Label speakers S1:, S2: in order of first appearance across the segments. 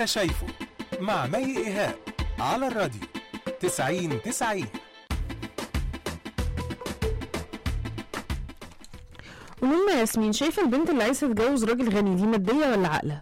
S1: انت شايفه مع مي ايهاب على الراديو 90 90
S2: قولوا لنا يا ياسمين شايفه البنت اللي عايزه تتجوز راجل غني دي ماديه ولا عاقله؟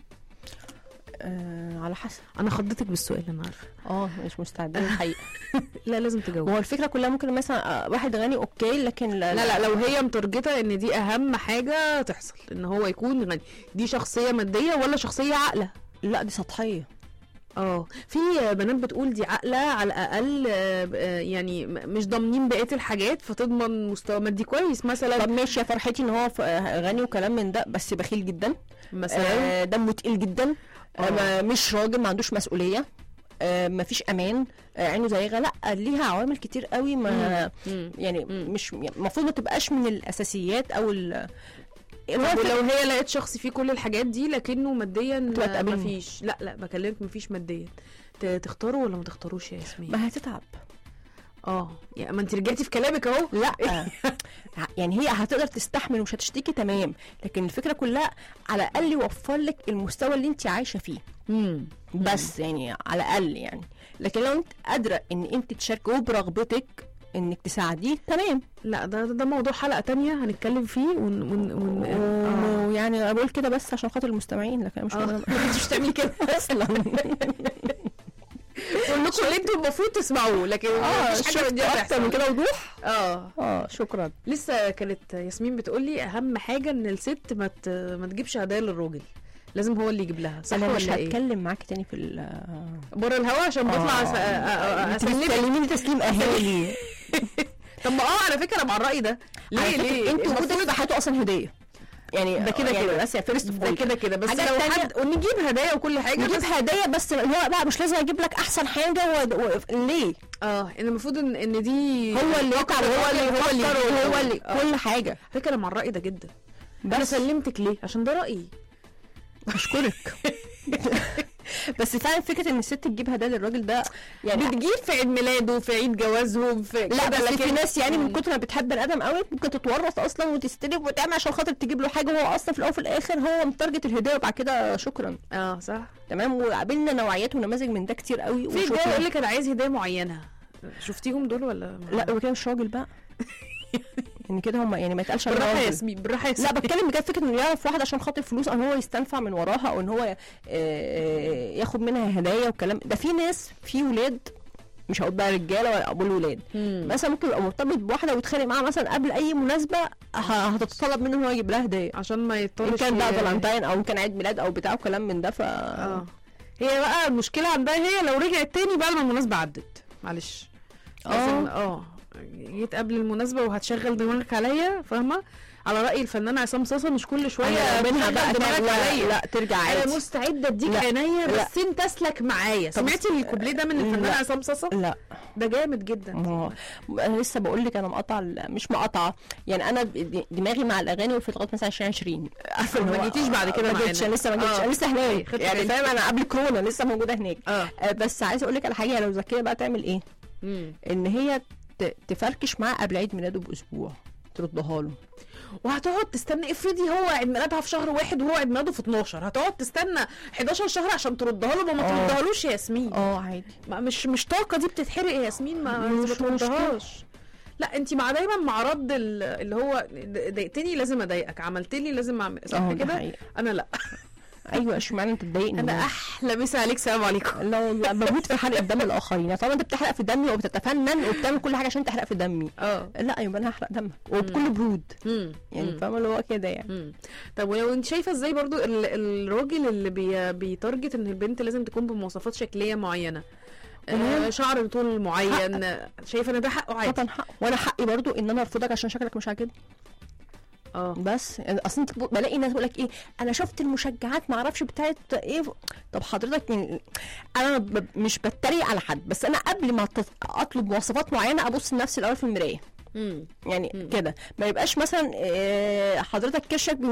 S3: آه على حسب
S2: انا خضتك بالسؤال انا عارفه
S3: اه مش مستعده الحقيقه
S2: لا لازم تجوز
S3: هو الفكره كلها ممكن مثلا آه، واحد غني اوكي لكن لا
S2: لا لا لو هي مترجته ان دي اهم حاجه تحصل ان هو يكون غني دي شخصيه ماديه ولا شخصيه عاقله
S3: لا دي سطحيه
S2: اه في بنات بتقول دي عاقله على الاقل آه، آه، يعني م- مش ضامنين بقيه الحاجات فتضمن مستوى مادي كويس مثلا
S3: طب ماشي يا فرحتي ان هو ف- آه، غني وكلام من ده بس بخيل جدا
S2: مثلا
S3: آه دمه تقيل جدا
S2: آه.
S3: آه ما- مش راجل ما عندوش مسؤوليه آه ما فيش امان آه عينه زيغه لا ليها عوامل كتير قوي ما
S2: مم.
S3: يعني
S2: مم.
S3: مش المفروض ما تبقاش من الاساسيات او ال اللي هو
S2: طب
S3: الفكرة-
S2: ولو هي لقيت شخص فيه كل الحاجات دي لكنه ماديا
S3: تبقى تقابلني.
S2: مفيش لا لا بكلمك مفيش ماديا ت- تختاروا ولا ما تختاروش يا ياسمين
S3: ما هتتعب
S2: اه يعني ما انت رجعتي في كلامك اهو
S3: لا يعني هي هتقدر تستحمل ومش هتشتكي تمام لكن الفكره كلها على الاقل يوفر لك المستوى اللي انت عايشه فيه
S2: امم
S3: بس يعني على الاقل يعني لكن لو انت قادره ان انت تشاركي وبرغبتك انك تساعديه تمام
S2: لا ده ده موضوع حلقه تانية هنتكلم فيه ون ون ون آه.
S3: ويعني انا بقول كده بس عشان خاطر المستمعين لكن أنا مش
S2: آه.
S3: أنا
S2: انت مش تعملي كده
S3: اصلا
S2: بقول لكم اللي انتوا المفروض تسمعوه لكن
S3: اه
S2: مفيش حاجه
S3: شفت
S2: دي
S3: اكتر من كده وضوح
S2: اه
S3: اه شكرا
S2: لسه كانت ياسمين بتقول لي اهم حاجه ان الست ما ت- ما تجيبش هدايا للراجل لازم هو اللي يجيب لها صح
S3: انا مش
S2: ولا ايه
S3: هتكلم معاكي تاني في ال
S2: بره الهوا عشان بطلع أس- أ- أ- أ- اسلمك
S3: تكلميني تسليم اهالي
S2: طب ما اه على فكره انا مع الراي ده ليه
S3: على فكرة
S2: ليه
S3: انت وجودك
S2: المفروض
S3: في حياته اصلا هديه يعني
S2: ده كده
S3: يعني
S2: كده.
S3: بس يا فيرست
S2: ده كده كده بس
S3: حاجات
S2: لو
S3: تانية-
S2: حد ونجيب هدايا وكل حاجه
S3: نجيب
S2: بس
S3: هدايا بس اللي هو بقى مش لازم اجيب لك احسن حاجه و... و... ليه
S2: اه ان المفروض ان ان دي
S3: هو اللي يقع وهو اللي
S2: هو اللي
S3: يفكر وهو اللي
S2: آه.
S3: كل حاجه
S2: على فكره انا مع الراي ده جدا انا
S3: بس
S2: سلمتك ليه عشان ده رايي
S3: اشكرك بس فعلا فكره ان الست تجيب هدايا للراجل ده يعني
S2: بتجيب في عيد ميلاده في عيد جوازهم في
S3: لا
S2: كده،
S3: بس في
S2: لكن-
S3: ناس يعني من
S2: مم.
S3: كتر ما بتحب الادم قوي ممكن تتورط اصلا وتستلف وتعمل عشان خاطر تجيب له حاجه وهو اصلا في الاول وفي الاخر هو متارجت الهديه وبعد كده شكرا
S2: اه صح
S3: تمام وقابلنا نوعيات ونماذج من ده كتير قوي
S2: في
S3: وشكراً.
S2: رجاله يقول لك انا عايز هديه معينه شفتيهم دول ولا
S3: لا هو كده مش راجل بقى يعني كده هم يعني ما يتقالش عليه
S2: بالراحه يا
S3: راجل.
S2: ياسمين بالراحه يا
S3: لا
S2: ياسمين
S3: بتكلم بجد فكره انه يعرف واحد عشان خاطر فلوس او ان هو يستنفع من وراها او ان هو آه، آه، ياخد منها هدايا وكلام ده في ناس في ولاد مش هقول بقى رجاله ولا ابو الولاد
S2: مم.
S3: مثلا ممكن يبقى مرتبط بواحده ويتخانق معاها مثلا قبل اي مناسبه ه- هتتطلب منه ان هو يجيب لها هديه
S2: عشان ما
S3: ان
S2: يضطرش
S3: كان بقى
S2: ي-
S3: فالنتاين او ان كان عيد ميلاد او بتاع وكلام من ده ف
S2: اه هي بقى المشكله عندها هي لو رجعت تاني بعد ما المناسبه عدت معلش لازم اه جيت قبل المناسبه وهتشغل دماغك عليا فاهمه على راي الفنان عصام صاصا مش كل شويه
S3: أنا منها
S2: تشغل
S3: بقى
S2: دماغك
S3: تعمل- لا,
S2: عليا
S3: لا ترجع
S2: انا
S3: عادي
S2: مستعده اديك
S3: لا.
S2: عينيا
S3: لا.
S2: بس انت اسلك معايا
S3: طب
S2: سمعتي الكوبليه ده من الفنان
S3: لا.
S2: عصام صاصا
S3: لا
S2: ده جامد جدا
S3: ما هو انا لسه بقول لك انا مقطع ال- مش مقطعه يعني انا د- دماغي مع الاغاني في لغايه مثلا 2020 عارفه
S2: ما
S3: اللي هو-
S2: جيتيش بعد كده
S3: ما
S2: معانا.
S3: جيتش انا لسه ما جيتش
S2: آه.
S3: انا لسه هناك
S2: خدت
S3: يعني
S2: بالي.
S3: فاهم انا قبل كورونا لسه موجوده هناك
S2: اه
S3: آه، بس عايزه اقول لك على حاجه لو ذكيه بقى تعمل ايه
S2: مم.
S3: ان هي ت- تفركش معاه قبل عيد ميلاده باسبوع تردها له
S2: وهتقعد تستنى افرضي هو عيد ميلادها في شهر واحد وهو عيد ميلاده في 12 هتقعد تستنى 11 شهر عشان تردها له ما ما
S3: آه.
S2: تردهالوش يا ياسمين
S3: اه عادي
S2: ما مش مش طاقه دي بتتحرق يا ياسمين ما
S3: مش
S2: ما تردهاش لا انت مع دايما مع رد ال- اللي هو ضايقتني لازم اضايقك عملت لي لازم اعمل صح
S3: اه ده
S2: كده
S3: حقيقي.
S2: انا لا
S3: ايوه اشمعنى انت تضايقني
S2: انا احلى مسا عليك سلام عليكم
S3: لا والله بموت في حرق دم الاخرين يعني طالما انت بتحرق في دمي وبتتفنن وبتعمل كل حاجه عشان تحرق في دمي
S2: اه
S3: لا يبقى انا هحرق دمك وبكل برود
S2: مم.
S3: يعني
S2: مم.
S3: فاهمه اللي هو كده يعني
S2: مم. طب ولو انت شايفه ازاي برضو ال- الراجل اللي بي بيتارجت ان البنت لازم تكون بمواصفات شكليه معينه آه
S3: تمام.
S2: شعر طول معين شايفه ان ده حقه عادي
S3: طبعا حق وانا حقي برضو ان انا ارفضك عشان شكلك مش عاجبني
S2: اه
S3: بس يعني اصل انت بلاقي ناس بيقول لك ايه انا شفت المشجعات ما اعرفش بتاعت ايه طب حضرتك يعني انا ب- مش بتريق على حد بس انا قبل ما تط- اطلب مواصفات معينه ابص لنفسي الاول في المرايه
S2: مم.
S3: يعني
S2: مم.
S3: كده ما يبقاش مثلا آه، حضرتك كشك